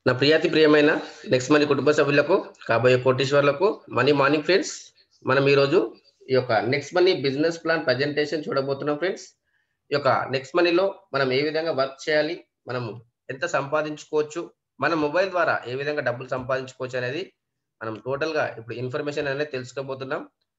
నా ప్రియాతి ప్రియమైన next money కుటుంబ సభ్యులకు కాబోయే కోటీశ్వర్లకు మనీ మార్నింగ్ ఫ్రెండ్స్ మనం ఈరోజు ఈ యొక్క next Money business plan presentation చూడబోతున్నాం ఫ్రెండ్స్ ఈ యొక్క నెక్స్ట్ మనీలో మనం ఏ విధంగా వర్క్ చేయాలి మనం ఎంత సంపాదించుకోవచ్చు మన మొబైల్ ద్వారా ఏ విధంగా డబ్బులు సంపాదించుకోవచ్చు అనేది మనం టోటల్ గా ఇప్పుడు ఇన్ఫర్మేషన్ అనేది తెలుసుకోబోతున్నాం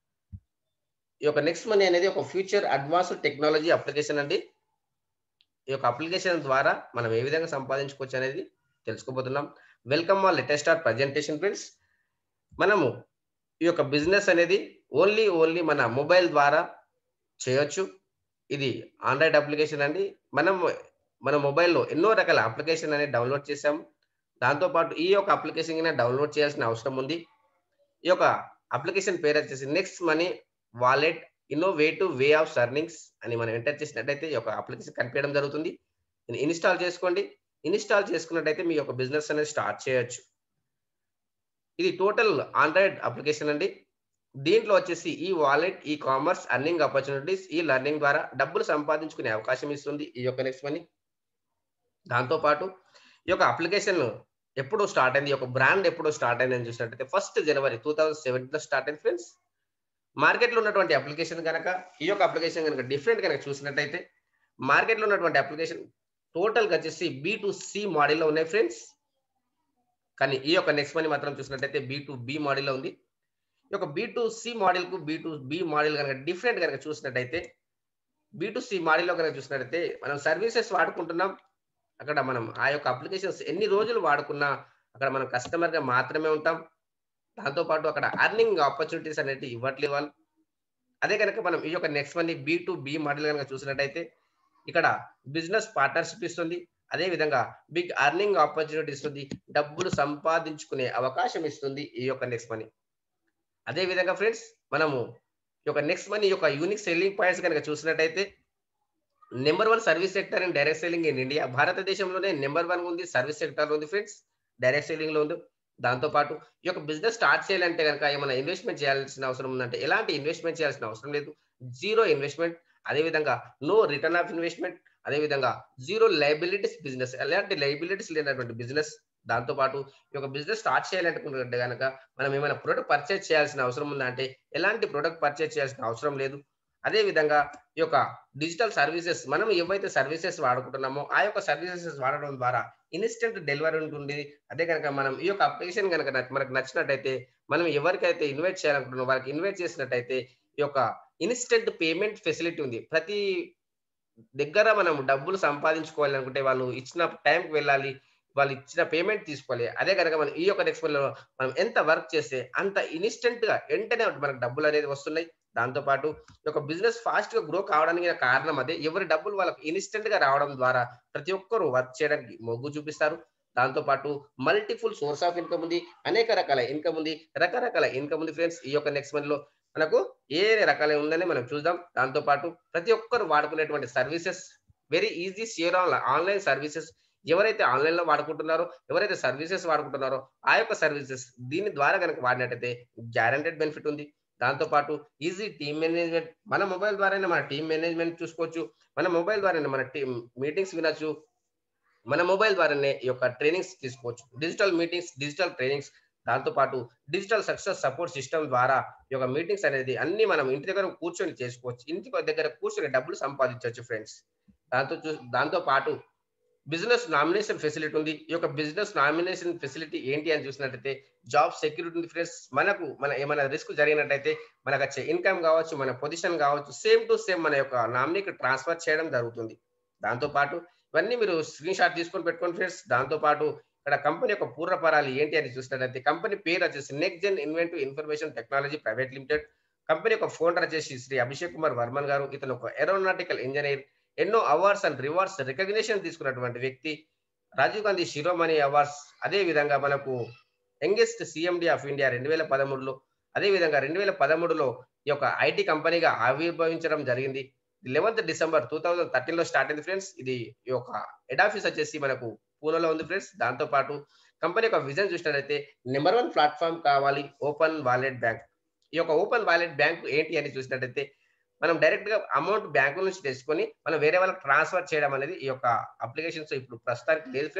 ఈ యొక్క నెక్స్ట్ మనీ అనేది ఒక ఫ్యూచర్ అడ్వాన్స్డ్ టెక్నాలజీ అప్లికేషన్ అండి ఈ యొక్క అప్లికేషన్ ద్వారా మనం ఏ విధంగా సంపాదించుకోవచ్చు అనేది తెలుసుకోబోతున్నాం వెల్కమ్ మా లేటెస్ట్ ఆర్ ప్రజెంటేషన్ ఫ్రెండ్స్ మనము ఈ యొక్క బిజినెస్ అనేది ఓన్లీ ఓన్లీ మన మొబైల్ ద్వారా చేయొచ్చు ఇది ఆండ్రాయిడ్ అప్లికేషన్ అండి మనం మన మొబైల్లో ఎన్నో రకాల అప్లికేషన్ అనేది డౌన్లోడ్ చేసాము దాంతోపాటు ఈ యొక్క అప్లికేషన్ డౌన్లోడ్ చేయాల్సిన అవసరం ఉంది ఈ యొక్క అప్లికేషన్ పేరు వచ్చేసి Next Money wallet innovative way of earnings అని మనం ఎంటర్ చేసినట్టయితే ఈ యొక్క అప్లికేషన్ కనిపించడం జరుగుతుంది ఇన్స్టాల్ చేసుకోండి ఇన్స్టాల్ చేసుకున్నట్టయితే మీ యొక్క బిజినెస్ అనేది స్టార్ట్ చేయొచ్చు ఇది టోటల్ ఆండ్రాయిడ్ అప్లికేషన్ అండి దీంట్లో వచ్చేసి ఈ wallet e-commerce earning opportunities e-learning ద్వారా డబ్బులు సంపాదించుకునే అవకాశం ఇస్తుంది ఈ యొక్క నెక్స్ట్ మనీ దాంతోపాటు ఈ యొక్క అప్లికేషన్ ఎప్పుడు స్టార్ట్ అయింది ఈ యొక్క బ్రాండ్ ఎప్పుడు స్టార్ట్ అయింది అని చూసినట్టయితే ఫస్ట్ జనవరి టూ థౌసండ్ సెవెంటీన్లో స్టార్ట్ అయింది ఫ్రెండ్స్ మార్కెట్లో ఉన్నటువంటి అప్లికేషన్ కనుక ఈ యొక్క అప్లికేషన్ కనుక డిఫరెంట్ కనుక చూసినట్టయితే మార్కెట్లో ఉన్నటువంటి అప్లికేషన్ టోటల్ గా వచ్చేసి బి టు సి మోడల్లో ఉన్నాయి ఫ్రెండ్స్ కానీ ఈ యొక్క నెక్స్ట్ మనీ మాత్రం చూసినట్టయితే బి టు బి మోడల్లో ఉంది ఈ యొక్క బి టు సి మోడల్ కు బి టు బి మోడల్ కనుక డిఫరెంట్ కనుక చూసినట్టయితే బి టు సి మోడల్లో కనుక చూసినట్టయితే మనం సర్వీసెస్ వాడుకుంటున్నాం అక్కడ మనం ఆ యొక్క అప్లికేషన్స్ ఎన్ని రోజులు వాడుకున్నా అక్కడ మనం కస్టమర్ గా మాత్రమే ఉంటాం దాంతోపాటు అక్కడ అర్నింగ్ ఆపర్చునిటీస్ అనేవి ఇవ్వట్లే వాళ్ళు అదే కనుక మనం ఈ యొక్క next Money B to B model కనుక చూసినట్టయితే ఇక్కడ బిజినెస్ పార్ట్నర్షిప్ ఇస్తుంది అదే విధంగా బిగ్ అర్నింగ్ ఆపర్చునిటీ ఇస్తుంది డబ్బులు సంపాదించుకునే అవకాశం ఇస్తుంది ఈ యొక్క నెక్స్ట్ మనీ అదే విధంగా ఫ్రెండ్స్ మనము ఈ యొక్క నెక్స్ట్ మనీ యొక్క యూనిక్ సెల్లింగ్ పాయింట్స్ కనుక చూసినట్టయితే number one service sector in direct selling in India భారతదేశంలోనే నెంబర్ వన్ ఉంది సర్వీస్ సెక్టర్ ఉంది ఫ్రెండ్స్ డైరెక్ట్ సెల్లింగ్ లో ఉంది దాంతో పాటు ఈ యొక్క బిజినెస్ స్టార్ట్ చేయాలంటే కనుక ఏమైనా ఇన్వెస్ట్మెంట్ చేయాల్సిన అవసరం ఉందంటే ఎలాంటి ఇన్వెస్ట్మెంట్ చేయాల్సిన అవసరం లేదు జీరో ఇన్వెస్ట్మెంట్ అదేవిధంగా నో రిటర్న్ ఆఫ్ ఇన్వెస్ట్మెంట్ అదేవిధంగా జీరో లైబిలిటీస్ బిజినెస్ ఎలాంటి లైబిలిటీస్ లేనటువంటి బిజినెస్ దాంతో పాటు ఈ యొక్క బిజినెస్ స్టార్ట్ చేయాలనుకుంటే కనుక మనం ఏమైనా ప్రొడక్ట్ పర్చేజ్ చేయాల్సిన అవసరం ఉందా అంటే ఎలాంటి ప్రొడక్ట్ పర్చేజ్ చేయాల్సిన అవసరం లేదు అదే విధంగా ఈ యొక్క డిజిటల్ సర్వీసెస్ మనం ఏవైతే సర్వీసెస్ వాడుకుంటున్నామో ఆ యొక్క సర్వీసెస్ వాడడం ద్వారా ఇన్స్టెంట్ డెలివరీ ఉంటుంది అదే కనుక మనం ఈ యొక్క అప్లికేషన్ కనుక మనకు నచ్చినట్టయితే మనం ఎవరికైతే ఇన్వైట్ చేయాలనుకుంటున్నామో వారికి ఇన్వైట్ చేసినట్టయితే ఈ యొక్క ఇన్స్టెంట్ పేమెంట్ ఫెసిలిటీ ఉంది ప్రతి దగ్గర మనం డబ్బులు సంపాదించుకోవాలనుకుంటే వాళ్ళు ఇచ్చిన టైంకి వెళ్ళాలి వాళ్ళు ఇచ్చిన పేమెంట్ తీసుకోవాలి అదే కనుక మనం ఈ యొక్క నెక్స్ట్ మనం ఎంత వర్క్ చేస్తే అంత ఇన్స్టెంట్ గా వెంటనే మనకు డబ్బులు అనేది వస్తున్నాయి దాంతో పాటు ఈ యొక్క బిజినెస్ ఫాస్ట్ గా గ్రో కావడానికి కారణం అదే ఎవరి డబ్బులు వాళ్ళకి ఇన్స్టెంట్ గా రావడం ద్వారా ప్రతి ఒక్కరు వర్క్ చేయడానికి మొగ్గు చూపిస్తారు దాంతో పాటు మల్టిపుల్ సోర్స్ ఆఫ్ ఇన్కమ్ ఉంది అనేక రకాల ఇన్కమ్ ఉంది రకరకాల ఇన్కమ్ ఉంది ఫ్రెండ్స్ ఈ యొక్క నెక్స్ట్ మంత్ లో మనకు ఏ రకాల ఉందని మనం చూద్దాం దాంతో పాటు ప్రతి ఒక్కరు వాడుకునేటువంటి services very easy share online services ఎవరైతే ఆన్లైన్ లో వాడుకుంటున్నారో ఎవరైతే సర్వీసెస్ వాడుకుంటున్నారో ఆ యొక్క సర్వీసెస్ దీని ద్వారా కనుక వాడినట్టయితే గ్యారంటెడ్ బెనిఫిట్ ఉంది దాంతో పాటు ఈజీ టీమ్ మేనేజ్మెంట్ మన మొబైల్ ద్వారానే మన టీమ్ మేనేజ్మెంట్ చూసుకోవచ్చు మన మొబైల్ ద్వారానే మన టీమ్ మీటింగ్స్ వినొచ్చు మన మొబైల్ ద్వారానే ఈ యొక్క ట్రైనింగ్స్ తీసుకోవచ్చు డిజిటల్ మీటింగ్స్ డిజిటల్ ట్రైనింగ్స్ దాంతో పాటు డిజిటల్ సక్సెస్ సపోర్ట్ సిస్టమ్ ద్వారా ఈ యొక్క మీటింగ్స్ అనేది అన్ని మనం ఇంటి దగ్గర కూర్చొని చేసుకోవచ్చు ఇంటి దగ్గర కూర్చొని డబ్బులు సంపాదించవచ్చు ఫ్రెండ్స్ దాంతో చూ దాంతో పాటు బిజినెస్ నామినేషన్ ఫెసిలిటీ ఉంది ఈ యొక్క బిజినెస్ నామినేషన్ ఫెసిలిటీ ఏంటి అని చూసినట్టయితే జాబ్ సెక్యూరిటీ ఉంది ఫ్రెండ్స్ మనకు మన ఏమైనా రిస్క్ జరిగినట్టయితే మనకు వచ్చే ఇన్కమ్ కావచ్చు మన పొజిషన్ కావచ్చు సేమ్ టు సేమ్ మన యొక్క నామినీకి ట్రాన్స్ఫర్ చేయడం జరుగుతుంది దాంతో పాటు ఇవన్నీ మీరు స్క్రీన్ షాట్ తీసుకొని పెట్టుకోండి ఫ్రెండ్స్ దాంతో పాటు ఇక్కడ కంపెనీ యొక్క పూర్వపరాలు ఏంటి అని చూసినట్టయితే కంపెనీ పేరు వచ్చేసి next gen inventive information technology private limited company యొక్క ఫౌండర్ వచ్చేసి శ్రీ అభిషేక్ కుమార్ వర్మన్ గారు ఇతను ఒక ఏరోనాటికల్ ఇంజనీర్ ఎన్నో అవార్డ్స్ అండ్ రివార్డ్స్ రికగ్నిషన్ తీసుకున్నటువంటి వ్యక్తి రాజీవ్ గాంధీ శిరోమణి అవార్డ్స్ అదే విధంగా మనకు యంగెస్ట్ సిఎండి ఆఫ్ ఇండియా రెండు వేల పదమూడులో అదే విధంగా రెండు వేల పదమూడులో ఈ యొక్క ఐటీ కంపెనీగా ఆవిర్భవించడం జరిగింది eleventh December two thousand thirteen లో స్టార్ట్ అయింది ఫ్రెండ్స్ ఇది ఈ యొక్క హెడ్ ఆఫీస్ వచ్చేసి మనకు పూణేలో ఉంది ఫ్రెండ్స్ దాంతో పాటు కంపెనీ యొక్క విజన్ చూసినట్లయితే నెంబర్ వన్ ప్లాట్ఫామ్ కావాలి ఓపెన్ వాలెట్ బ్యాంక్ ఈ యొక్క ఓపెన్ వాలెట్ బ్యాంక్ ఏంటి అని చూసినట్టయితే మనం డైరెక్ట్ గా అమౌంట్ బ్యాంకు నుంచి తెచ్చుకొని మనం వేరే వాళ్ళకి ట్రాన్స్ఫర్ చేయడం అనేది ఈ యొక్క అప్లికేషన్స్ ఇప్పుడు ప్రస్తుతానికి లేదు ఫ్రెండ్స్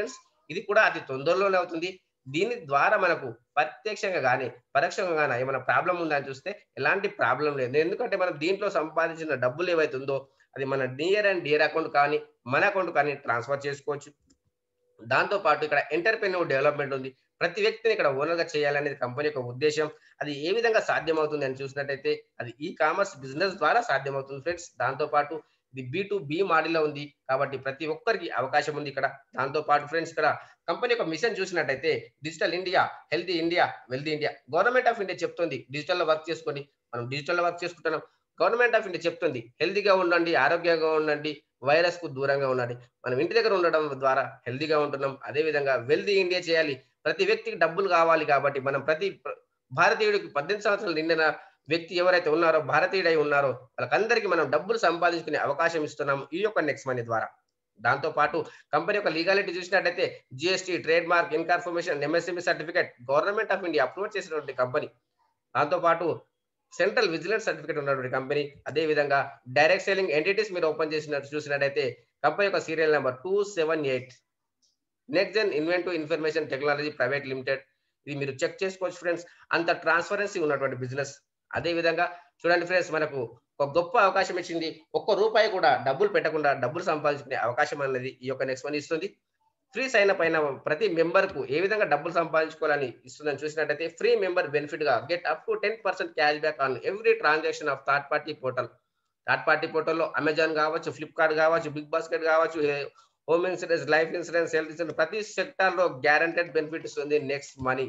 ఇది కూడా అతి తొందరలోనే అవుతుంది దీని ద్వారా మనకు ప్రత్యక్షంగా కానీ పరోక్షంగా కానీ ఏమైనా ప్రాబ్లం ఉందా అని చూస్తే ఎలాంటి ప్రాబ్లం లేదు ఎందుకంటే మనం దీంట్లో సంపాదించిన డబ్బులు ఏవైతే ఉందో అది మన నియర్ అండ్ డియర్ అకౌంట్ కానీ మన అకౌంట్ కానీ ట్రాన్స్ఫర్ చేసుకోవచ్చు దాంతో పాటు ఇక్కడ ఎంటర్ప్రెన్యూర్ డెవలప్మెంట్ ఉంది ప్రతి వ్యక్తిని ఇక్కడ ఓనర్ గా చేయాలనేది కంపెనీ యొక్క ఉద్దేశం అది ఏ విధంగా సాధ్యమవుతుంది అని చూసినట్టయితే అది ఈ కామర్స్ బిజినెస్ ద్వారా సాధ్యమవుతుంది ఫ్రెండ్స్ దాంతో పాటు ఇది బి టు బి మోడల్లో ఉంది కాబట్టి ప్రతి ఒక్కరికి అవకాశం ఉంది ఇక్కడ దాంతో పాటు ఫ్రెండ్స్ ఇక్కడ కంపెనీ యొక్క మిషన్ చూసినట్టయితే digital India healthy India wealthy India government of India చెప్తుంది డిజిటల్ లో వర్క్ చేసుకోండి మనం డిజిటల్ లో వర్క్ చేసుకుంటున్నాం గవర్నమెంట్ ఆఫ్ ఇండియా చెప్తుంది హెల్తీగా ఉండండి ఆరోగ్యంగా ఉండండి వైరస్ కు దూరంగా ఉండండి మనం ఇంటి దగ్గర ఉండడం ద్వారా హెల్తీగా ఉంటున్నాం అదే విధంగా వెల్తీ ఇండియా చేయాలి ప్రతి వ్యక్తికి డబ్బులు కావాలి కాబట్టి మనం ప్రతి భారతీయుడికి పద్దెనిమిది సంవత్సరాలు నిండిన వ్యక్తి ఎవరైతే ఉన్నారో భారతీయుడై ఉన్నారో వాళ్ళకందరికీ మనం డబ్బులు సంపాదించుకునే అవకాశం ఇస్తున్నాం ఈ యొక్క నెక్స్ట్ మనీ ద్వారా దాంతో పాటు కంపెనీ యొక్క లీగాలిటీ చూసినట్టయితే GST trade mark incorporation MSME certificate government of India approve చేసినటువంటి కంపెనీ దాంతో పాటు సెంట్రల్ విజిలెన్స్ సర్టిఫికేట్ ఉన్నటువంటి కంపెనీ అదే విధంగా డైరెక్ట్ సెల్లింగ్ ఎంటిటీస్ మీరు ఓపెన్ చేసినట్టు చూసినట్టయితే కంపెనీ యొక్క serial number two seven eight next gen inventive information technology private limited ఇది మీరు చెక్ చేసుకోవచ్చు ఫ్రెండ్స్ అంత ట్రాన్స్పరెన్సీ ఉన్నటువంటి బిజినెస్ అదే విధంగా చూడండి ఫ్రెండ్స్ మనకు ఒక గొప్ప అవకాశం ఇచ్చింది ఒక్క రూపాయి కూడా డబ్బులు పెట్టకుండా డబ్బులు సంపాదించుకునే అవకాశం అనేది ఈ యొక్క నెక్స్ట్ మనీ ఇస్తుంది ఫ్రీ సైన్ అప్ అయిన ప్రతి మెంబర్ కు ఏ విధంగా డబ్బులు సంపాదించుకోవాలని ఇస్తుందని చూసినట్టయితే ఫ్రీ మెంబర్ బెనిఫిట్ గా get up to ten percent cash back on every transaction of third party portal third party పోర్టల్లో అమెజాన్ కావచ్చు ఫ్లిప్కార్ట్ కావచ్చు బిగ్ బాస్కెట్ కావచ్చు home insurance life insurance health insurance ప్రతి సెక్టార్ లో గ్యారంటెడ్ బెనిఫిట్ ఇస్తుంది next money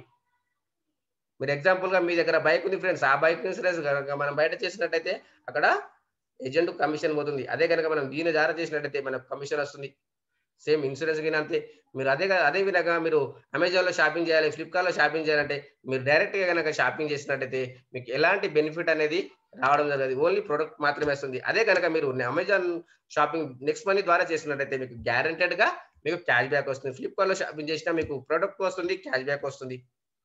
మీరు example గా మీ దగ్గర బైక్ ఉంది ఫ్రెండ్స్ ఆ బైక్ ఇన్సూరెన్స్ కనుక మనం బయట చేసినట్టయితే అక్కడ ఏజెంట్ కమిషన్ పోతుంది అదే కనుక మనం దీని ద్వారా చేసినట్టయితే మనకు కమిషన్ వస్తుంది సేమ్ ఇన్సూరెన్స్ కింద అంతే మీరు అదే అదే విధంగా మీరు అమెజాన్ లో షాపింగ్ చేయాలి ఫ్లిప్కార్ట్ లో షాపింగ్ చేయాలంటే మీరు డైరెక్ట్ గా కనుక షాపింగ్ చేసినట్టయితే మీకు ఎలాంటి బెనిఫిట్ అనేది రావడం జరగదు ఓన్లీ ప్రొడక్ట్ మాత్రమే వస్తుంది అదే కనుక మీరు అమెజాన్ షాపింగ్ నెక్స్ట్ మనీ ద్వారా చేసినట్టయితే మీకు గ్యారంటెడ్ గా మీకు క్యాష్ బ్యాక్ వస్తుంది ఫ్లిప్కార్ట్ లో షాపింగ్ చేసినా మీకు ప్రొడక్ట్ వస్తుంది క్యాష్ బ్యాక్ వస్తుంది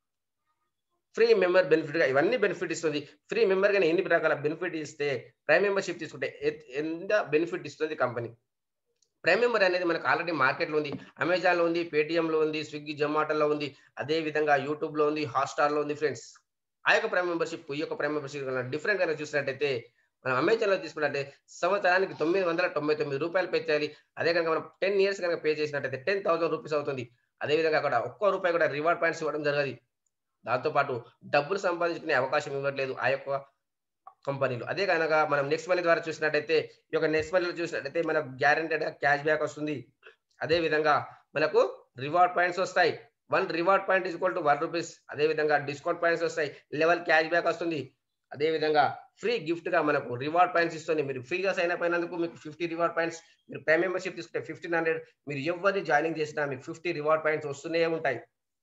ఫ్రీ మెంబర్ బెనిఫిట్ గా ఇవన్నీ బెనిఫిట్ ఇస్తుంది ఫ్రీ మెంబర్ గానే ఎన్ని రకాల బెనిఫిట్ ఇస్తే ప్రైమ్ మెంబర్షిప్ తీసుకుంటే ఎంత బెనిఫిట్ ఇస్తుంది కంపెనీ ప్రైమ్ మెంబర్ అనేది మనకు ఆల్రెడీ మార్కెట్ లో ఉంది అమెజాన్ లో ఉంది పేటిఎం లో ఉంది స్విగ్గీ జొమాటోలో ఉంది అదే విధంగా యూట్యూబ్ లో ఉంది హాట్స్టార్ లో ఉంది ఫ్రెండ్స్ ఆ యొక్క ప్రైమ్ మెంబర్షిప్ ఈ యొక్క ప్రైమ్ మెంబర్షిప్ డిఫరెంట్ గా చూసినట్టయితే మనం అమెజాన్ లో తీసుకున్నట్టే సంవత్సరానికి తొమ్మిది వందల తొంభై తొమ్మిది రూపాయలు పే చేయాలి అదే కనుక మనం టెన్ ఇయర్స్ కనుక పే చేసినట్టయితే టెన్ థౌసండ్ రూపీస్ అవుతుంది అదే విధంగా అక్కడ ఒక్కో రూపాయి కూడా రివార్డ్ పాయింట్స్ ఇవ్వడం జరగదు దాంతో పాటు డబ్బులు సంపాదించుకునే అవకాశం ఇవ్వట్లేదు ఆ యొక్క కంపెనీలు అదే కనుక మనం నెక్స్ట్ మనీ ద్వారా చూసినట్టయితే ఈ యొక్క నెక్స్ట్ మనీలో చూసినట్టయితే మనకు గ్యారెంటెడ్ క్యాష్ బ్యాక్ వస్తుంది అదే విధంగా మనకు రివార్డ్ పాయింట్స్ వస్తాయి one reward point is equal to one rupees అదే విధంగా డిస్కౌంట్ పాయింట్స్ వస్తాయి లెవెల్ క్యాష్ బ్యాక్ వస్తుంది అదే విధంగా ఫ్రీ గిఫ్ట్ గా మనకు రివార్డ్ పాయింట్స్ ఇస్తుంది మీరు ఫ్రీగా సైన్ అప్ అయినందుకు మీకు ఫిఫ్టీ రివార్డ్ పాయింట్స్ మీరు ప్రైమ్ మెంబర్షిప్ తీసుకుంటే ఫిఫ్టీన్ హండ్రెడ్ మీరు ఎవరిని జాయినింగ్ చేసినా మీకు ఫిఫ్టీ రివార్డ్ పాయింట్స్ వస్తూనే ఉంటాయి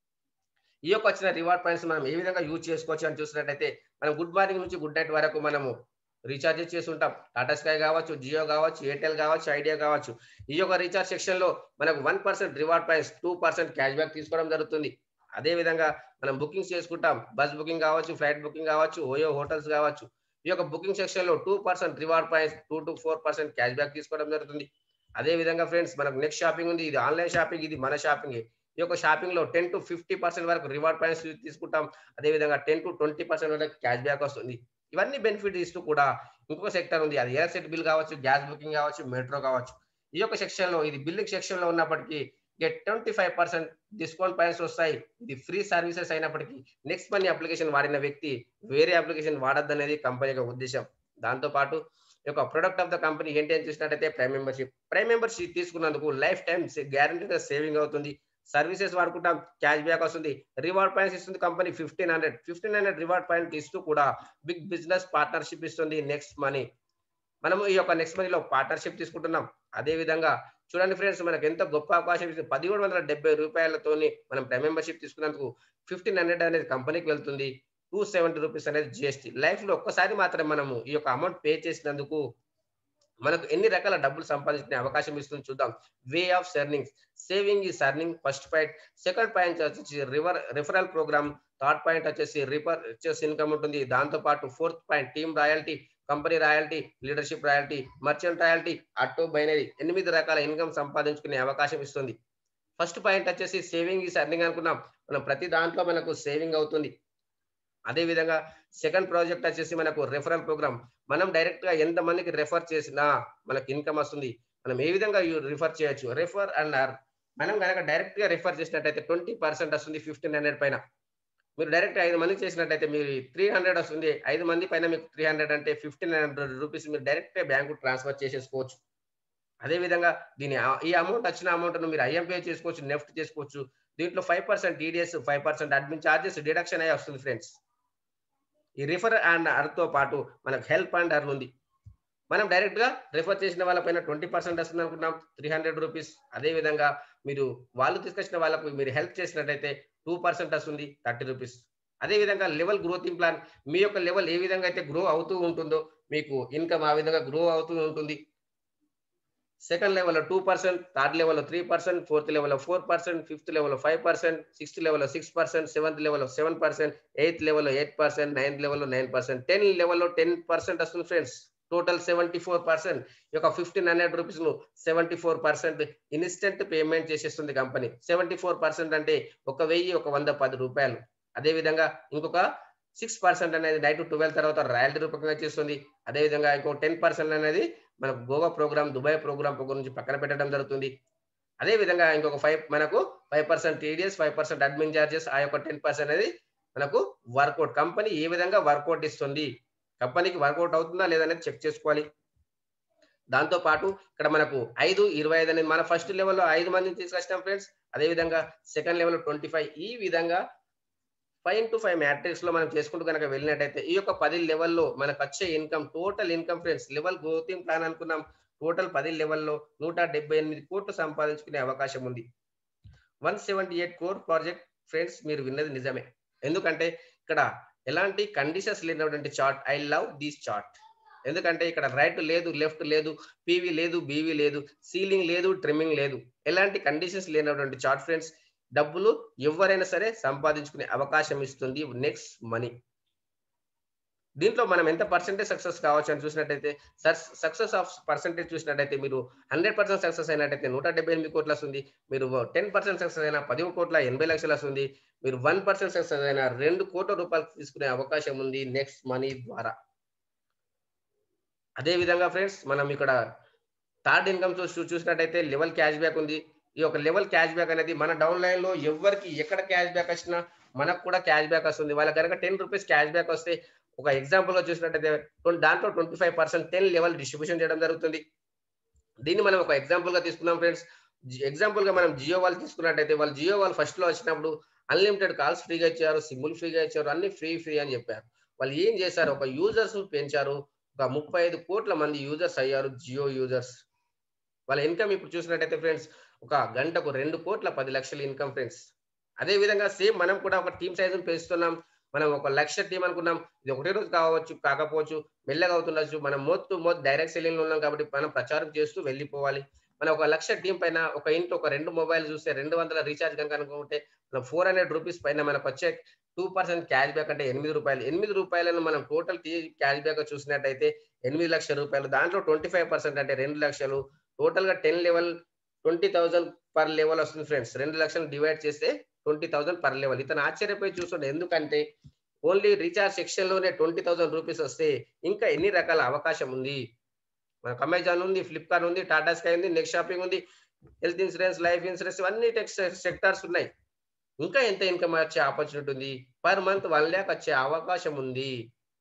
ఈ యొక్క వచ్చిన రివార్డ్ పాయింట్స్ మనం ఏ విధంగా యూజ్ చేసుకోవచ్చు అని చూసినట్టయితే మనం గుడ్ మార్నింగ్ నుంచి గుడ్ నైట్ వరకు మనము రీఛార్జ్ చేసి ఉంటాం టాటా స్కై కావచ్చు జియో కావచ్చు ఎయిర్టెల్ కావచ్చు ఐడియా కావచ్చు ఈ యొక్క రీఛార్జ్ సెక్షన్ లో మనకు one percent reward points two percent cash back తీసుకోవడం జరుగుతుంది అదే విధంగా మనం బుకింగ్స్ చేసుకుంటాం బస్ బుకింగ్ కావచ్చు ఫ్లైట్ బుకింగ్ కావచ్చు ఓయో హోటల్స్ కావచ్చు ఈ యొక్క బుకింగ్ సెక్షన్ లో two percent reward points two to four percent cash back తీసుకోవడం జరుగుతుంది అదే విధంగా ఫ్రెండ్స్ మనకు నెక్స్ట్ షాపింగ్ ఉంది ఇది ఆన్లైన్ షాపింగ్ ఇది మన షాపింగ్ ఈ యొక్క షాపింగ్ లో టెన్ టు ఫిఫ్టీ పర్సెంట్ వరకు రివార్డ్ పాయింట్స్ తీసుకుంటాం అదే విధంగా టెన్ టు ట్వంటీ పర్సెంట్ వరకు క్యాష్ బ్యాక్ వస్తుంది ఇవన్నీ బెనిఫిట్ ఇస్తూ కూడా ఇంకొక సెక్టర్ ఉంది అది ఎలక్ట్రిసిటీ బిల్ కావచ్చు గ్యాస్ బుకింగ్ కావచ్చు మెట్రో కావచ్చు ఈ యొక్క సెక్షన్ లో ఇది బిల్లింగ్ సెక్షన్ లో ఉన్నప్పటికీ get twenty five percent discount points వస్తాయి ఇది ఫ్రీ సర్వీసెస్ అయినప్పటికీ నెక్స్ట్ మనీ అప్లికేషన్ వాడిన వ్యక్తి వేరే అప్లికేషన్ వాడద్దు అనేది కంపెనీ యొక్క ఉద్దేశం దాంతో పాటు ఈ యొక్క ప్రొడక్ట్ ఆఫ్ ద కంపెనీ ఏంటి అని చూసినట్టయితే ప్రైమ్ మెంబర్షిప్ ప్రైమ్ మెంబర్షిప్ తీసుకున్నందుకు లైఫ్ టైం గ్యారంటీగా సేవింగ్ అవుతుంది సర్వీసెస్ వాడుకుంటాం క్యాష్ బ్యాక్ వస్తుంది రివార్డ్ పాయింట్స్ ఇస్తుంది company fifteen hundred fifteen hundred reward point ఇస్తూ కూడా బిగ్ బిజినెస్ పార్ట్నర్షిప్ ఇస్తుంది నెక్స్ట్ మనీ మనము ఈ యొక్క నెక్స్ట్ మనీలో పార్ట్నర్షిప్ తీసుకుంటున్నాం అదే విధంగా చూడండి ఫ్రెండ్స్ మనకు ఎంత గొప్ప అవకాశం ఇస్తుంది పదిహేడు వందల డెబ్బై రూపాయలతోని మనం ప్రైమ్ మెంబర్షిప్ తీసుకున్నందుకు ఫిఫ్టీన్ హండ్రెడ్ అనేది కంపెనీకి వెళ్తుంది టూ సెవెంటీ రూపీస్ అనేది జిఎస్టీ లైఫ్ లో ఒక్కసారి మాత్రమే మనము ఈ యొక్క అమౌంట్ పే చేసినందుకు మనకు ఎన్ని రకాల డబ్బులు సంపాదించుకునే అవకాశం ఇస్తుంది చూద్దాం వే ఆఫ్ సర్నింగ్ సేవింగ్ ఈ earning first point second point వచ్చేసి river referral program third point వచ్చేసి రిఫర్ వచ్చేసి ఇన్కమ్ ఉంటుంది దాంతో పాటు fourth point team royalty company royalty leadership royalty merchant royalty auto binary ఎనిమిది రకాల ఇన్కమ్ సంపాదించుకునే అవకాశం ఇస్తుంది ఫస్ట్ పాయింట్ వచ్చేసి సేవింగ్ ఈస్ అర్నింగ్ అనుకున్నాం మనం ప్రతి దాంట్లో మనకు సేవింగ్ అవుతుంది అదే విధంగా సెకండ్ ప్రాజెక్ట్ వచ్చేసి మనకు రెఫరల్ ప్రోగ్రామ్ మనం డైరెక్ట్ గా ఎంత మందికి రెఫర్ చేసినా మనకు ఇన్కమ్ వస్తుంది మనం ఏ విధంగా రిఫర్ చేయొచ్చు రెఫర్ అండ్ అర్ మనం కనుక డైరెక్ట్ గా రిఫర్ చేసినట్టయితే ట్వంటీ పర్సెంట్ వస్తుంది ఫిఫ్టీన్ హండ్రెడ్ పైన మీరు డైరెక్ట్ ఐదు మంది చేసినట్టయితే మీరు త్రీ హండ్రెడ్ వస్తుంది ఐదు మంది పైన మీకు త్రీ హండ్రెడ్ అంటే ఫిఫ్టీన్ హండ్రెడ్ రూపీస్ మీరు డైరెక్ట్ బ్యాంకు ట్రాన్స్ఫర్ చేసేసుకోవచ్చు అదే విధంగా దీని ఈ అమౌంట్ వచ్చిన అమౌంట్ మీరు ఐఎంపే చేసుకోవచ్చు నెఫ్ట్ చేసుకోవచ్చు దీంట్లో five percent TDS five percent admin charges deduction అయ్యి వస్తుంది ఫ్రెండ్స్ ఈ రిఫర్ అండ్ అర్తో పాటు మనకు హెల్ప్ అండ్ అర్న్ ఉంది మనం డైరెక్ట్ గా రిఫర్ చేసిన వాళ్ళపైన ట్వంటీ పర్సెంట్ వస్తుంది అనుకున్నాం త్రీ హండ్రెడ్ రూపీస్ అదే విధంగా మీరు వాళ్ళు తీసుకొచ్చిన వాళ్ళకు మీరు హెల్ప్ చేసినట్టయితే టూ పర్సెంట్ వస్తుంది థర్టీ రూపీస్ అదే విధంగా లెవెల్ గ్రోతింగ్ ప్లాన్ మీ యొక్క లెవెల్ ఏ విధంగా అయితే గ్రో అవుతూ ఉంటుందో మీకు ఇన్కమ్ ఆ విధంగా గ్రో అవుతూ ఉంటుంది సెకండ్ లెవెల్లో టూ పర్సెంట్ థర్డ్ లెవెల్లో త్రీ పర్సెంట్ ఫోర్త్ లెవెల్లో ఫోర్ పర్సెంట్ ఫిఫ్త్ లెవెల్లో ఫైవ్ పర్సెంట్ సిక్స్త్ లెవెల్లో సిక్స్ పర్సెంట్ సెవెంత్ లెవెల్లో సెవెన్ పర్సెంట్ ఎయిత్ లెవెల్లో ఎయిట్ పర్సెంట్ నైన్త్ లెవెల్లో నైన్ పర్సెంట్ టెన్ లెవెల్లో టెన్ పర్సెంట్ వస్తుంది friends total seventy four percent ఈ యొక్క ఫిఫ్టీన్ హండ్రెడ్ రూపీస్ ను seventy four percent instant payment చేసేస్తుంది కంపెనీ సెవెంటీ ఫోర్ పర్సెంట్ అంటే ఒక వెయ్యి ఒక వంద పది రూపాయలు అదే విధంగా ఇంకొక సిక్స్ పర్సెంట్ అనేది నైట్ ట్వెల్వ్ తర్వాత రాయల్టీ రూపంగా చేస్తుంది అదే విధంగా ఇంకో టెన్ పర్సెంట్ అనేది మనకు గోవా ప్రోగ్రామ్ దుబాయ్ ప్రోగ్రామ్ గురించి పక్కన పెట్టడం జరుగుతుంది అదే విధంగా ఇంకొక ఫైవ్ మనకు five percent TDS five percent admin charges ఆ యొక్క టెన్ పర్సెంట్ అనేది మనకు వర్కౌట్ కంపెనీ ఏ విధంగా వర్కౌట్ ఇస్తుంది కంపెనీకి వర్కౌట్ అవుతుందా లేదనేది చెక్ చేసుకోవాలి దాంతో పాటు ఇక్కడ మనకు ఐదు ఇరవై ఐదు అనేది మన ఫస్ట్ లెవెల్లో ఐదు మందిని తీసుకొచ్చినాం ఫ్రెండ్స్ అదే విధంగా సెకండ్ లెవెల్ ట్వంటీ ఫైవ్ ఈ విధంగా ఫైవ్ టు ఫైవ్ మ్యాట్రిక్స్ లో మనం చేసుకుంటూ కనుక వెళ్ళినట్టయితే ఈ యొక్క పది లెవెల్లో మనకు వచ్చే income total income friends level growthing plan అనుకున్నాం టోటల్ పది లెవెల్లో నూట డెబ్బై ఎనిమిది కోట్లు సంపాదించుకునే అవకాశం ఉంది one seventy eight crore project friends మీరు విన్నది నిజమే ఎందుకంటే ఇక్కడ ఎలాంటి కండిషన్స్ లేనటువంటి chart I love this chart ఎందుకంటే ఇక్కడ రైట్ లేదు లెఫ్ట్ లేదు పీవీ లేదు బీవీ లేదు సీలింగ్ లేదు ట్రిమ్మింగ్ లేదు ఎలాంటి కండిషన్స్ లేనటువంటి చార్ట్ ఫ్రెండ్స్ డబ్బులు ఎవరైనా సరే సంపాదించుకునే అవకాశం ఇస్తుంది నెక్స్ట్ మనీ దీంట్లో మనం ఎంత పర్సెంటేజ్ సక్సెస్ కావచ్చు అని చూసినట్టయితే సక్సెస్ ఆఫ్ పర్సెంటేజ్ చూసినట్టయితే మీరు హండ్రెడ్ పర్సెంట్ సక్సెస్ అయినట్టయితే నూట డెబ్బై ఎనిమిది కోట్లు వస్తుంది మీరు టెన్ పర్సెంట్ సక్సెస్ అయినా పది కోట్ల ఎనభై లక్షలు వస్తుంది మీరు వన్ పర్సెంట్ సక్సెస్ అయినా రెండు కోట్ల రూపాయలు తీసుకునే అవకాశం ఉంది నెక్స్ట్ మనీ ద్వారా అదే విధంగా ఫ్రెండ్స్ మనం ఇక్కడ థర్డ్ ఇన్కమ్ చూ చూసినట్టయితే లెవెల్ క్యాష్ బ్యాక్ ఉంది ఈ యొక్క లెవెల్ క్యాష్ బ్యాక్ అనేది మన డౌన్ లైన్ లో ఎవరికి ఎక్కడ క్యాష్ బ్యాక్ వచ్చినా మనకు కూడా క్యాష్ బ్యాక్ వస్తుంది వాళ్ళ కనుక టెన్ రూపీస్ క్యాష్ బ్యాక్ వస్తే ఒక ఎగ్జాంపుల్ గా చూసినట్టయితే దాంట్లో twenty five percent ten level distribution చేయడం జరుగుతుంది దీన్ని మనం ఒక ఎగ్జాంపుల్ గా తీసుకున్నాం ఫ్రెండ్స్ ఎగ్జాంపుల్ గా మనం జియో వాళ్ళు తీసుకున్నట్టయితే వాళ్ళు జియో వాళ్ళు ఫస్ట్ లో వచ్చినప్పుడు అన్లిమిటెడ్ కాల్స్ ఫ్రీగా ఇచ్చారు సిమ్ములు ఫ్రీగా ఇచ్చారు అన్ని ఫ్రీ ఫ్రీ అని చెప్పారు వాళ్ళు ఏం చేశారు ఒక యూజర్స్ పెంచారు ఒక ముప్పై ఐదు కోట్ల మంది యూజర్స్ అయ్యారు జియో యూజర్స్ వాళ్ళ ఇన్కమ్ ఇప్పుడు చూసినట్టయితే ఫ్రెండ్స్ ఒక గంటకు రెండు కోట్ల పది లక్షల ఇన్కమ్ ఫ్రెండ్స్ అదే విధంగా సేమ్ మనం కూడా ఒక టీమ్ సైజును పెంచుతున్నాం మనం ఒక లక్ష టీం అనుకున్నాం ఇది ఒకటే రోజు కావచ్చు కాకపోవచ్చు మెల్లగా అవుతుండొచ్చు మనం మోత్ మోత్ డైరెక్ట్ సెల్లింగ్ లో ఉన్నాం కాబట్టి మనం ప్రచారం చేస్తూ వెళ్ళిపోవాలి మనం ఒక లక్ష టీం పైన ఒక ఇంట్లో ఒక రెండు మొబైల్ చూస్తే రెండు వందల రీఛార్జ్ కనుక అనుకుంటే మనం ఫోర్ హండ్రెడ్ రూపీస్ పైన మనకు వచ్చే టూ పర్సెంట్ క్యాష్ బ్యాక్ అంటే ఎనిమిది రూపాయలు ఎనిమిది రూపాయలను మనం టోటల్ క్యాష్ బ్యాక్ చూసినట్టయితే ఎనిమిది లక్షల రూపాయలు దాంట్లో ట్వంటీ ఫైవ్ పర్సెంట్ అంటే రెండు లక్షలు టోటల్ గా ten level twenty thousand per level వస్తుంది ఫ్రెండ్స్ రెండు లక్షలు డివైడ్ చేస్తే ట్వంటీ థౌసండ్ పర్ లెవెల్ ఇతను ఆశ్చర్యపోయి చూస్తుండే ఎందుకంటే ఓన్లీ రీఛార్జ్ సెక్షన్ లోనే ట్వంటీ థౌసండ్ రూపీస్ వస్తే ఇంకా ఎన్ని రకాల అవకాశం ఉంది మనకు అమెజాన్ ఉంది ఫ్లిప్కార్ట్ ఉంది టాటా స్కై ఉంది నెక్స్ట్ షాపింగ్ ఉంది హెల్త్ ఇన్సూరెన్స్ లైఫ్ ఇన్సూరెన్స్ ఇవన్నీ టెక్స్ సెక్టార్స్ ఉన్నాయి ఇంకా ఎంత ఇన్కమ్ వచ్చే ఆపర్చునిటీ ఉంది పర్ మంత్ వన్ ల్యాక్ వచ్చే అవకాశం ఉంది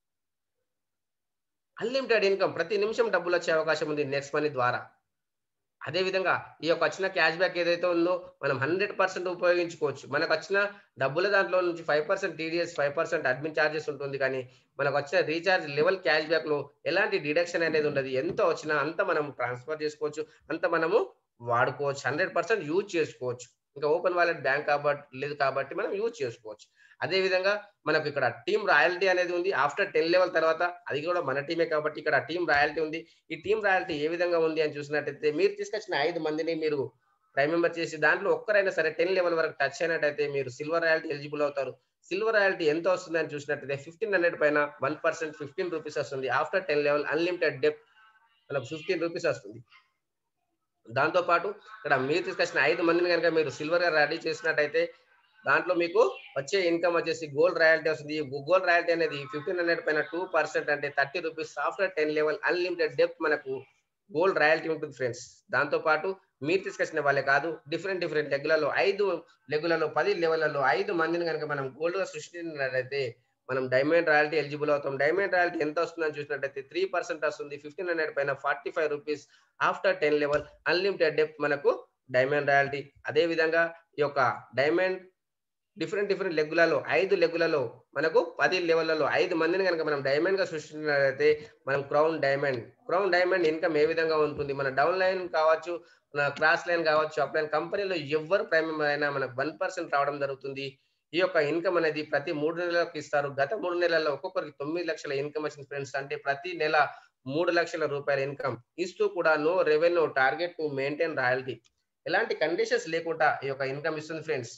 అన్లిమిటెడ్ ఇన్కమ్ ప్రతి నిమిషం డబ్బులు వచ్చే అవకాశం ఉంది నెక్స్ట్ మనీ ద్వారా అదే విధంగా ఈ యొక్క వచ్చిన క్యాష్ బ్యాక్ ఏదైతే ఉందో మనం హండ్రెడ్ పర్సెంట్ ఉపయోగించుకోవచ్చు మనకు వచ్చిన డబ్బుల దాంట్లో నుంచి five percent TDS five percent admin charges ఉంటుంది కానీ మనకు వచ్చిన రీఛార్జ్ లెవెల్ క్యాష్ బ్యాక్ లో ఎలాంటి డిడక్షన్ అనేది ఉండదు ఎంత వచ్చినా అంత మనం ట్రాన్స్ఫర్ చేసుకోవచ్చు అంత మనము వాడుకోవచ్చు హండ్రెడ్ పర్సెంట్ యూజ్ చేసుకోవచ్చు ఇంకా ఓపెన్ వాలెట్ బ్యాంక్ కాబట్టి లేదు కాబట్టి మనం యూజ్ చేసుకోవచ్చు అదే విధంగా మనకు ఇక్కడ టీమ్ రాయల్టీ అనేది ఉంది ఆఫ్టర్ టెన్ లెవెల్ తర్వాత అది కూడా మన టీమే కాబట్టి ఇక్కడ టీమ్ రాయల్టీ ఉంది ఈ టీమ్ రాయల్టీ ఏ విధంగా ఉంది అని చూసినట్టయితే మీరు తీసుకొచ్చిన ఐదు మందిని మీరు ప్రైమ్ మెంబర్ చేసి దాంట్లో ఒక్కరైనా సరే టెన్ లెవెల్ వరకు టచ్ అయినట్టయితే మీరు సిల్వర్ రాయల్టీ ఎలిజిబుల్ అవుతారు సిల్వర్ రాయల్టీ ఎంత వస్తుంది అని చూసినట్టయితే ఫిఫ్టీన్ హండ్రెడ్ పైన వన్ పర్సెంట్ ఫిఫ్టీన్ రూపీస్ వస్తుంది after ten level unlimited depth మనకు ఫిఫ్టీన్ రూపీస్ వస్తుంది దాంతో పాటు ఇక్కడ మీరు తీసుకొచ్చిన ఐదు మందిని కనుక మీరు సిల్వర్ గా రెడీ చేసినట్టయితే దాంట్లో మీకు వచ్చే ఇన్కమ్ వచ్చేసి గోల్డ్ రాయల్టీ వస్తుంది ఈ గోల్డ్ రాయల్టీ అనేది ఫిఫ్టీన్ హండ్రెడ్ పైన టూ పర్సెంట్ అంటే thirty rupees after ten level unlimited depth మనకు గోల్డ్ రాయల్టీ ఉంటుంది ఫ్రెండ్స్ దాంతో పాటు మీరు తీసుకొచ్చిన వాళ్ళే కాదు డిఫరెంట్ డిఫరెంట్ లెగ్గులలో ఐదు లెగ్గులలో పది లెవెల్లలో ఐదు మందిని కనుక మనం గోల్డ్ గా సృష్టించినట్లయితే మనం డైమండ్ రాయల్టీ ఎలిజిబుల్ అవుతాం డైమండ్ రాయల్టీ ఎంత వస్తుందని చూసినట్టయితే త్రీ పర్సెంట్ వస్తుంది ఫిఫ్టీన్ హండ్రెడ్ పైన forty five rupees after ten level unlimited depth మనకు డైమండ్ రాయల్టీ అదే విధంగా ఈ యొక్క డైమండ్ డిఫరెంట్ డిఫరెంట్ లెగ్గులలో ఐదు లెగ్గులలో మనకు పది లెవెల్లలో ఐదు మందిని కనుక మనం డైమండ్ గా సృష్టించినట్లయితే మనం crown diamond crown diamond income ఏ విధంగా ఉంటుంది మన డౌన్ లైన్ కావచ్చు మన క్రాస్ లైన్ కావచ్చు అప్ లైన్ కంపెనీలో ఎవరు ప్రైమ్ అయినా మనకు వన్ పర్సెంట్ రావడం జరుగుతుంది ఈ యొక్క ఇన్కమ్ అనేది ప్రతి మూడు నెలలకు ఇస్తారు గత మూడు నెలల్లో ఒక్కొక్కరికి తొమ్మిది లక్షల ఇన్కమ్ వచ్చింది ఫ్రెండ్స్ అంటే ప్రతి నెల మూడు లక్షల రూపాయల ఇన్కమ్ ఇస్తూ కూడా no revenue target to maintain royalty ఎలాంటి కండిషన్స్ లేకుండా ఈ యొక్క ఇన్కమ్ ఇస్తుంది ఫ్రెండ్స్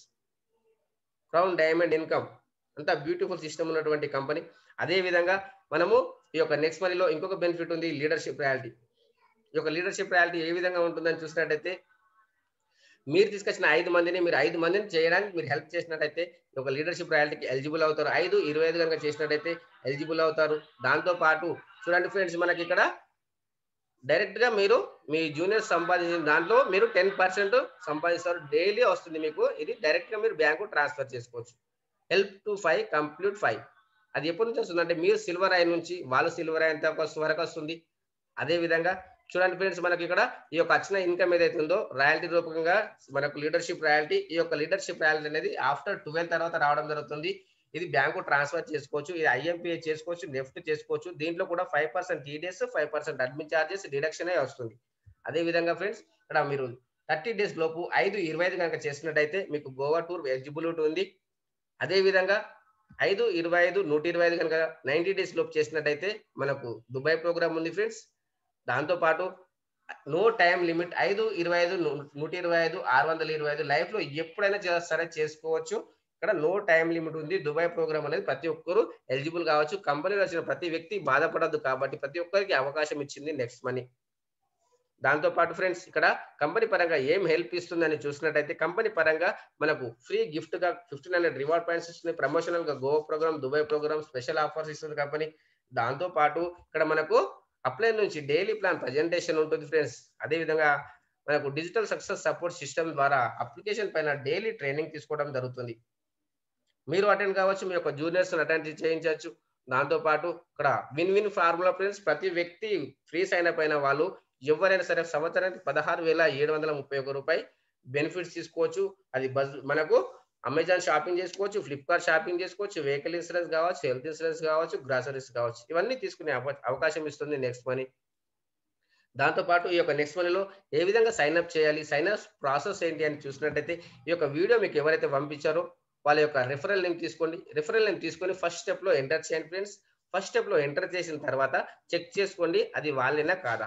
క్రౌన్ డైమండ్ ఇన్కమ్ అంతా బ్యూటిఫుల్ సిస్టమ్ ఉన్నటువంటి కంపెనీ అదే విధంగా మనము ఈ యొక్క నెక్స్ట్ మనీలో ఇంకొక బెనిఫిట్ ఉంది లీడర్షిప్ రాయల్టీ ఈ యొక్క లీడర్షిప్ రాయల్టీ ఏ విధంగా ఉంటుందని చూసినట్టయితే మీరు తీసుకొచ్చిన ఐదు మందిని మీరు ఐదు మందిని చేయడానికి మీరు హెల్ప్ చేసినట్టయితే ఒక లీడర్షిప్ రాయల్టీకి ఎలిజిబుల్ అవుతారు ఐదు ఇరవై ఐదు కనుక చేసినట్టయితే ఎలిజిబుల్ అవుతారు దాంతో పాటు చూడండి ఫ్రెండ్స్ మనకి ఇక్కడ డైరెక్ట్ గా మీరు మీ జూనియర్ సంపాదించిన దాంట్లో మీరు టెన్ పర్సెంట్ సంపాదిస్తారు డైలీ వస్తుంది మీకు ఇది డైరెక్ట్ గా మీరు బ్యాంకు ట్రాన్స్ఫర్ చేసుకోవచ్చు help to five complete five అది ఎప్పటి నుంచి వస్తుంది అంటే మీరు సిల్వర్ ఐ నుంచి వాళ్ళు సిల్వర్ ఐ ఎంత వరకు వస్తుంది అదే విధంగా చూడండి ఫ్రెండ్స్ మనకి ఇక్కడ ఈ యొక్క వచ్చిన ఇన్కమ్ ఏదైతే ఉందో రాయల్టీ రూపంగా మనకు లీడర్షిప్ రాయల్టీ ఈ యొక్క లీడర్షిప్ రాయల్టీ అనేది ఆఫ్టర్ ట్వెల్వ్ తర్వాత రావడం జరుగుతుంది ఇది బ్యాంకు ట్రాన్స్ఫర్ చేసుకోవచ్చు ఇది ఐఎంపీఏ చేసుకోవచ్చు నెఫ్ట్ చేసుకోవచ్చు దీంట్లో కూడా five percent TDS five percent admin charges deduction వస్తుంది అదే విధంగా ఫ్రెండ్స్ ఇక్కడ మీరు థర్టీ డేస్ లోపు ఐదు ఇరవై ఐదు కనుక చేసినట్టయితే మీకు గోవా టూర్ ఎలిజిబిలిటీ ఉంది అదే విధంగా ఐదు ఇరవై ఐదు నూట ఇరవై ఐదు కనుక నైన్టీ డేస్ లోపు చేసినట్టయితే మనకు దుబాయ్ ప్రోగ్రామ్ ఉంది ఫ్రెండ్స్ దాంతో పాటు నో టైం లిమిట్ ఐదు ఇరవై ఐదు నూట ఇరవై ఐదు ఆరు వందల ఇరవై ఐదు లైఫ్ లో ఎప్పుడైనా సరే చేసుకోవచ్చు ఇక్కడ నో టైం లిమిట్ ఉంది దుబాయ్ ప్రోగ్రామ్ అనేది ప్రతి ఒక్కరు ఎలిజిబుల్ కావచ్చు కంపెనీలో వచ్చిన ప్రతి వ్యక్తి బాధపడద్దు కాబట్టి ప్రతి ఒక్కరికి అవకాశం ఇచ్చింది నెక్స్ట్ మనీ దాంతో పాటు ఫ్రెండ్స్ ఇక్కడ కంపెనీ పరంగా ఏం హెల్ప్ ఇస్తుందని చూసినట్టయితే కంపెనీ పరంగా మనకు ఫ్రీ గిఫ్ట్ గా ఫిఫ్టీన్ హండ్రెడ్ రివార్డ్ పాయింట్స్ ఇస్తుంది ప్రమోషనల్ గా Goa program Dubai program special offers ఇస్తుంది కంపెనీ దాంతో పాటు ఇక్కడ మనకు అప్లై నుంచి డైలీ ప్లాన్ ప్రజెంటేషన్ ఉంటుంది ఫ్రెండ్స్ అదే విధంగా మనకు డిజిటల్ సక్సెస్ సపోర్ట్ సిస్టమ్ ద్వారా అప్లికేషన్ పైన డైలీ ట్రైనింగ్ తీసుకోవడం జరుగుతుంది మీరు అటెండ్ కావచ్చు మీ యొక్క జూనియర్స్ అటెండ్ చేయించవచ్చు దాంతో పాటు ఇక్కడ విన్ విన్ ఫార్ములా ఫ్రెండ్స్ ప్రతి వ్యక్తి ఫ్రీ సైన్ అప్ అయిన వాళ్ళు ఎవరైనా సరే సంవత్సరానికి పదహారు వేల ఏడు వందల ముప్పై ఒక రూపాయి బెనిఫిట్స్ తీసుకోవచ్చు అది బజ్ మనకు అమెజాన్ షాపింగ్ చేసుకోవచ్చు ఫ్లిప్కార్ట్ షాపింగ్ చేసుకోవచ్చు వెహికల్ ఇన్సూరెన్స్ కావచ్చు హెల్త్ ఇన్సూరెన్స్ కావచ్చు గ్రాసరీస్ కావచ్చు ఇవన్నీ తీసుకునే అవకాశం ఇస్తుంది నెక్స్ట్ మనీ దాంతో పాటు ఈ యొక్క నెక్స్ట్ మనీలో ఏ విధంగా సైన్ అప్ చేయాలి సైన్ అప్ ప్రాసెస్ ఏంటి అని చూసినట్టయితే ఈ యొక్క వీడియో మీకు ఎవరైతే పంపించారో వాళ్ళ యొక్క రిఫరల్ లింక్ తీసుకోండి రిఫరల్ లింక్ తీసుకొని ఫస్ట్ స్టెప్ లో ఎంటర్ చేయండి ఫ్రెండ్స్ ఫస్ట్ స్టెప్ లో ఎంటర్ చేసిన తర్వాత చెక్ చేసుకోండి అది వాళ్ళేనా కాదా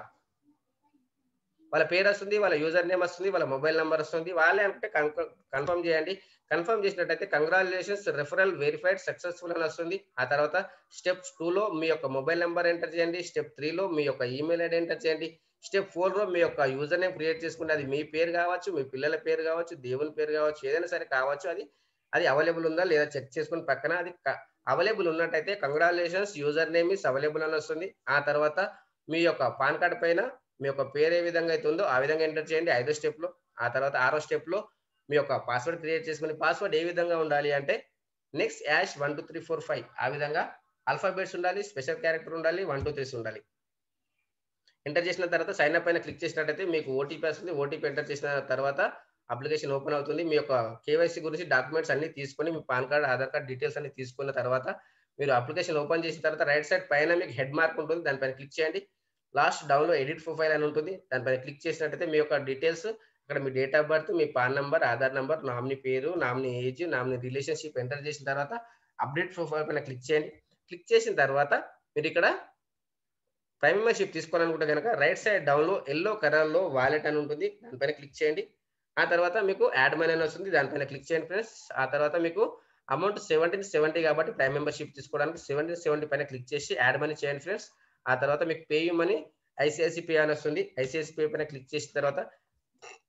వాళ్ళ పేరు వస్తుంది వాళ్ళ యూజర్ నేమ్ వస్తుంది వాళ్ళ మొబైల్ నెంబర్ వస్తుంది వాళ్ళే అంటే కన్ఫర్మ్ చేయండి కన్ఫర్మ్ చేసినట్టయితే కంగ్రాచులేషన్స్ రెఫరల్ వెరిఫైడ్ సక్సెస్ఫుల్ అని వస్తుంది ఆ తర్వాత స్టెప్ లో మీ యొక్క మొబైల్ నెంబర్ ఎంటర్ చేయండి స్టెప్ త్రీలో మీ యొక్క ఈమెయిల్ ఐడి ఎంటర్ చేయండి స్టెప్ ఫోర్ లో మీ యొక్క యూజర్ నేమ్ క్రియేట్ చేసుకుంటే అది మీ పేరు కావచ్చు మీ పిల్లల పేరు కావచ్చు దేవుని పేరు కావచ్చు ఏదైనా సరే కావచ్చు అది అది అవైలబుల్ ఉందా లేదా చెక్ చేసుకుని పక్కన అది అవైలబుల్ ఉన్నట్టయితే congratulations user name is available అని వస్తుంది ఆ తర్వాత మీ యొక్క పాన్ కార్డ్ పైన మీ యొక్క పేరు ఏ విధంగా అయితే ఉందో ఆ విధంగా ఎంటర్ చేయండి ఐదో స్టెప్ లో ఆ తర్వాత ఆరో స్టెప్ లో మీ యొక్క పాస్వర్డ్ క్రియేట్ చేసుకుని పాస్వర్డ్ ఏ విధంగా ఉండాలి అంటే next hash one two three four five ఆ విధంగా ఆల్ఫాబెట్స్ ఉండాలి స్పెషల్ క్యారెక్టర్ ఉండాలి వన్ టూ త్రీస్ ఉండాలి ఎంటర్ చేసిన తర్వాత సైన్ అప్ పైన క్లిక్ చేసినట్టయితే మీకు ఓటీపీ వస్తుంది ఓటీపీ ఎంటర్ చేసిన తర్వాత అప్లికేషన్ ఓపెన్ అవుతుంది మీ యొక్క కేవైసీ గురించి డాక్యుమెంట్స్ అన్ని తీసుకొని మీ PAN card Aadhaar card details అన్ని తీసుకున్న తర్వాత మీరు అప్లికేషన్ ఓపెన్ చేసిన తర్వాత రైట్ సైడ్ పైన మీకు హెడ్ మార్క్ ఉంటుంది దానిపైన క్లిక్ చేయండి లాస్ట్ డౌన్ లో ఎడిట్ ప్రొఫైల్ అని ఉంటుంది దానిపైన క్లిక్ చేసినట్టయితే మీ యొక్క డీటెయిల్స్ ఇక్కడ మీ డేట్ ఆఫ్ బర్త్ మీ PAN number Aadhaar number nominee పేరు nominee age nominee relationship enter చేసిన తర్వాత అప్డేట్ ప్రొఫైల్ పైన క్లిక్ చేయండి క్లిక్ చేసిన తర్వాత మీరు ఇక్కడ ప్రైమ్ మెంబర్షిప్ తీసుకోవాలనుకుంటే కనుక రైట్ సైడ్ డౌన్ లో ఎల్లో కలర్ లో వాలెట్ అని ఉంటుంది దానిపైన క్లిక్ చేయండి ఆ తర్వాత మీకు యాడ్ మనీ అని వస్తుంది దానిపైన క్లిక్ చేయండి ఫ్రెండ్స్ ఆ తర్వాత మీకు అమౌంట్ సెవెంటీన్ సెవెంటీ కాబట్టి ప్రైమ్ మెంబర్షిప్ తీసుకోవడానికి సెవెంటీన్ సెవెంటీ పైన క్లిక్ చేసి యాడ్ మనీ చేయండి ఫ్రెండ్స్ ఆ తర్వాత మీకు పేయూ మనీ ఐసిఐసి పే అని వస్తుంది ఐసిఐసి పే పైన క్లిక్ చేసిన తర్వాత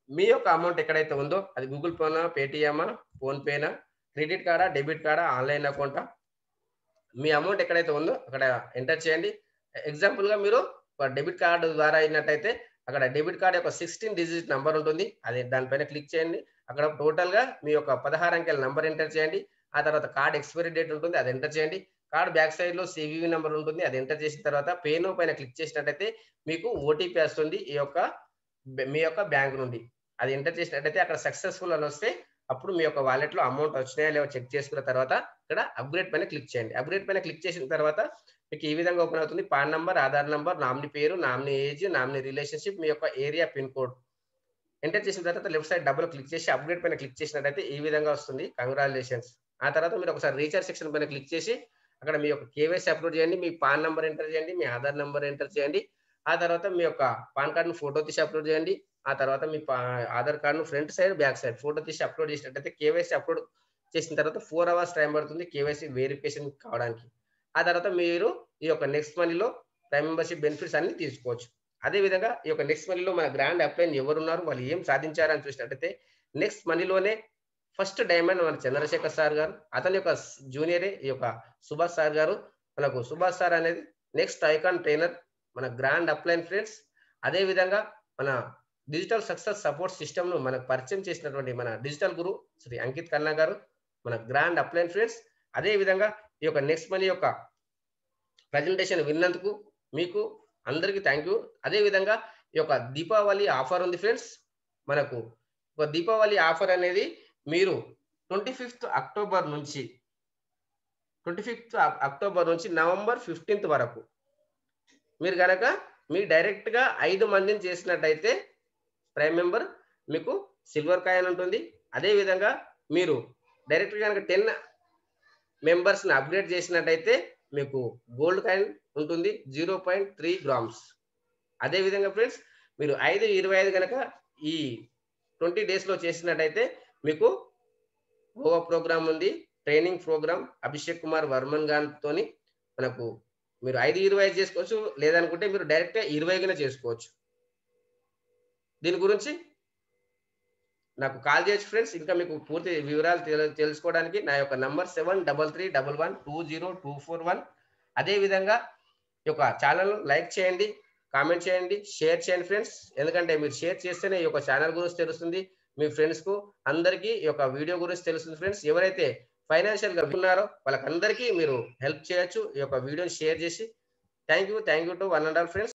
మీ యొక్క అమౌంట్ ఎక్కడైతే ఉందో అది గూగుల్ పేనా పేటిఎమా ఫోన్ పేనా క్రెడిట్ కార్డా డెబిట్ కార్డా ఆన్లైన్ అకౌంటా మీ అమౌంట్ ఎక్కడైతే ఉందో అక్కడ ఎంటర్ చేయండి ఎగ్జాంపుల్ గా మీరు డెబిట్ కార్డు ద్వారా అయినట్టయితే అక్కడ డెబిట్ కార్డ్ యొక్క సిక్స్టీన్ డిజిట్ నంబర్ ఉంటుంది అది దానిపైన క్లిక్ చేయండి అక్కడ టోటల్ గా మీ యొక్క పదహారు అంకెల నంబర్ ఎంటర్ చేయండి ఆ తర్వాత కార్డ్ ఎక్స్పైరీ డేట్ ఉంటుంది అది ఎంటర్ చేయండి కార్డ్ బ్యాక్ సైడ్ లో సివివి నెంబర్ ఉంటుంది అది ఎంటర్ చేసిన తర్వాత పేను పైన క్లిక్ చేసినట్టయితే మీకు ఓటీపీ వస్తుంది ఈ యొక్క మీ యొక్క బ్యాంక్ నుండి అది ఎంటర్ చేసినట్టయితే అక్కడ సక్సెస్ఫుల్ అని వస్తే అప్పుడు మీ యొక్క వాలెట్ లో అమౌంట్ వచ్చినాయా లేవో చెక్ చేసుకున్న తర్వాత ఇక్కడ అప్గ్రేడ్ పైన క్లిక్ చేయండి అప్గ్రేడ్ పైన క్లిక్ చేసిన తర్వాత మీకు ఈ విధంగా ఓపెన్ అవుతుంది PAN number Aadhaar number nominee పేరు నామిని ఏజ్ నామిని రిలేషన్షిప్ మీ యొక్క ఏరియా పిన్ కోడ్ ఎంటర్ చేసిన తర్వాత లెఫ్ట్ సైడ్ డబుల్ క్లిక్ చేసి అప్గ్రేడ్ పైన క్లిక్ చేసినట్టయితే ఈ విధంగా వస్తుంది కంగ్రాచులేషన్స్ ఆ తర్వాత మీరు ఒకసారి రీఛార్జ్ సెక్షన్ పైన క్లిక్ చేసి అక్కడ మీ యొక్క కేవైసీ అప్లోడ్ చేయండి మీ పాన్ నంబర్ ఎంటర్ చేయండి మీ ఆధార్ నంబర్ ఎంటర్ చేయండి ఆ తర్వాత మీ యొక్క పాన్ కార్డును ఫోటో తీసి అప్లోడ్ చేయండి ఆ తర్వాత మీ ఆధార్ కార్డును front side back side photo తీసి అప్లోడ్ చేసినట్టయితే కేవైసీ అప్లోడ్ చేసిన తర్వాత ఫోర్ అవర్స్ టైం పడుతుంది కేవైసీ వెరిఫికేషన్ కావడానికి ఆ తర్వాత మీరు ఈ యొక్క నెక్స్ట్ మనీలో ప్రైమ్ మెంబర్షిప్ బెనిఫిట్స్ అన్ని తీసుకోవచ్చు అదే విధంగా ఈ యొక్క నెక్స్ట్ మనీలో మన గ్రాండ్ అప్లైన్ ఎవరున్నారు వాళ్ళు ఏం సాధించారని చూసినట్టయితే నెక్స్ట్ మనీలోనే ఫస్ట్ డైమండ్ మన చంద్రశేఖర్ సార్ గారు అతని యొక్క జూనియరే ఈ యొక్క సుభాష్ సార్ గారు మనకు సుభాష్ సార్ అనేది నెక్స్ట్ ఐకాన్ ట్రైనర్ మన గ్రాండ్ అప్లైన్ ఫ్రెండ్స్ అదే విధంగా మన డిజిటల్ సక్సెస్ సపోర్ట్ సిస్టమ్ ను మనకు పరిచయం చేసినటువంటి మన డిజిటల్ గురు శ్రీ అంకిత్ కన్నా గారు మన గ్రాండ్ అప్లైన్ ఫ్రెండ్స్ అదే విధంగా ఈ యొక్క నెక్స్ట్ మనీ యొక్క ప్రజెంటేషన్ విన్నందుకు మీకు అందరికీ థ్యాంక్ యూ అదే విధంగా ఈ యొక్క దీపావళి ఆఫర్ ఉంది ఫ్రెండ్స్ మనకు ఒక దీపావళి ఆఫర్ అనేది మీరు ట్వంటీ ఫిఫ్త్ అక్టోబర్ నుంచి ట్వంటీ ఫిఫ్త్ అక్టోబర్ నుంచి నవంబర్ ఫిఫ్టీన్త్ వరకు మీరు కనుక మీరు డైరెక్ట్ గా ఐదు మందిని చేసినట్టయితే ప్రైమ్ మెంబర్ మీకు సిల్వర్ కాయిన్ ఉంటుంది అదే విధంగా మీరు డైరెక్ట్ కనుక టెన్ మెంబర్స్ ని అప్గ్రేడ్ చేసినట్టయితే మీకు గోల్డ్ కాయిన్ ఉంటుంది జీరో పాయింట్ త్రీ గ్రామ్స్ అదే విధంగా ఫ్రెండ్స్ మీరు ఐదు ఇరవై ఐదు కనుక ఈ ట్వంటీ డేస్ లో చేసినట్టయితే మీకు గోవా ప్రోగ్రామ్ ఉంది ట్రైనింగ్ ప్రోగ్రామ్ అభిషేక్ కుమార్ వర్మన్ గారితోని మనకు మీరు ఐదు ఇరవై ఐదు చేసుకోవచ్చు లేదనుకుంటే మీరు డైరెక్ట్ ఇరవైగానే చేసుకోవచ్చు దీని గురించి నాకు కాల్ చేయొచ్చు ఫ్రెండ్స్ ఇంకా మీకు పూర్తి వివరాలు తెలుసుకోవడానికి నా యొక్క number seven double three double one two zero two four one అదే విధంగా ఈ యొక్క ఛానల్ లైక్ చేయండి కామెంట్ చేయండి షేర్ చేయండి ఫ్రెండ్స్ ఎందుకంటే మీరు షేర్ చేస్తేనే ఈ యొక్క ఛానల్ గురించి తెలుస్తుంది మీ ఫ్రెండ్స్ కు అందరికీ ఈ యొక్క వీడియో గురించి తెలుస్తుంది ఫ్రెండ్స్ ఎవరైతే ఫైనాన్షియల్ గా ఉన్నారో వాళ్ళకందరికీ మీరు హెల్ప్ చేయొచ్చు ఈ యొక్క వీడియోని షేర్ చేసి thank you thank you to one and all friends